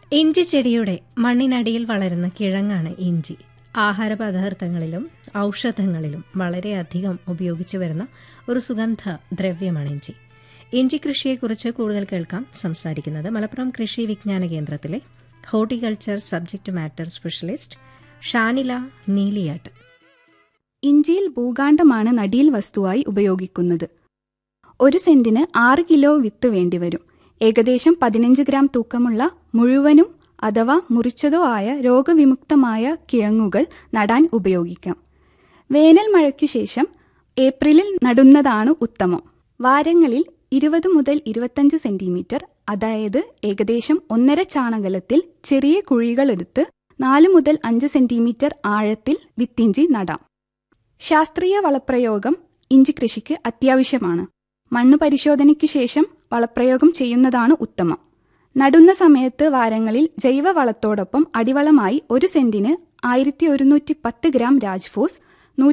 ഇഞ്ചി ചെടിയുടെ മണ്ണിനടിയിൽ വളരുന്ന കിഴങ്ങാണ് ഇഞ്ചി ആഹാരപദാർത്ഥങ്ങളിലും ഔഷധങ്ങളിലും വളരെയധികം ഉപയോഗിച്ചു വരുന്ന ഒരു സുഗന്ധ ദ്രവ്യമാണ് ഇഞ്ചി ഇഞ്ചി കൃഷിയെക്കുറിച്ച് കൂടുതൽ കേൾക്കാം സംസാരിക്കുന്നത് മലപ്പുറം കൃഷി വിജ്ഞാന കേന്ദ്രത്തിലെ horticulture subject matter specialist Shanila Neeliyatt ഇഞ്ചിയിൽ ഭൂകാണ്ഡമാണ് നടിയിൽ വസ്തുവായി ഉപയോഗിക്കുന്നത് ഒരു സെന്റിന് ആറ് കിലോ വിത്ത് വേണ്ടിവരും ഏകദേശം പതിനഞ്ച് ഗ്രാം തൂക്കമുള്ള മുഴുവനും അഥവാ മുറിച്ചതോ ആയ രോഗവിമുക്തമായ കിഴങ്ങുകൾ നടാൻ ഉപയോഗിക്കാം വേനൽ മഴയ്ക്കു ശേഷം ഏപ്രിലിൽ നടുന്നതാണ് ഉത്തമം വാരങ്ങളിൽ ഇരുപത് മുതൽ ഇരുപത്തഞ്ച് സെന്റിമീറ്റർ അതായത് ഏകദേശം ഒന്നര ചാണകലത്തിൽ ചെറിയ കുഴികളെടുത്ത് നാല് മുതൽ അഞ്ച് സെന്റിമീറ്റർ ആഴത്തിൽ വിത്തിഞ്ചി നടാം ശാസ്ത്രീയ വളപ്രയോഗം ഇഞ്ചി കൃഷിക്ക് അത്യാവശ്യമാണ് മണ്ണ് പരിശോധനയ്ക്കു ശേഷം വളപ്രയോഗം ചെയ്യുന്നതാണ് ഉത്തമം നടുന്ന സമയത്ത് വാരങ്ങളിൽ ജൈവ വളത്തോടൊപ്പം അടിവളമായി ഒരു സെന്റിന് ആയിരത്തി ഒരുന്നൂറ്റി പത്ത് ഗ്രാം രാജ്ഫോസ്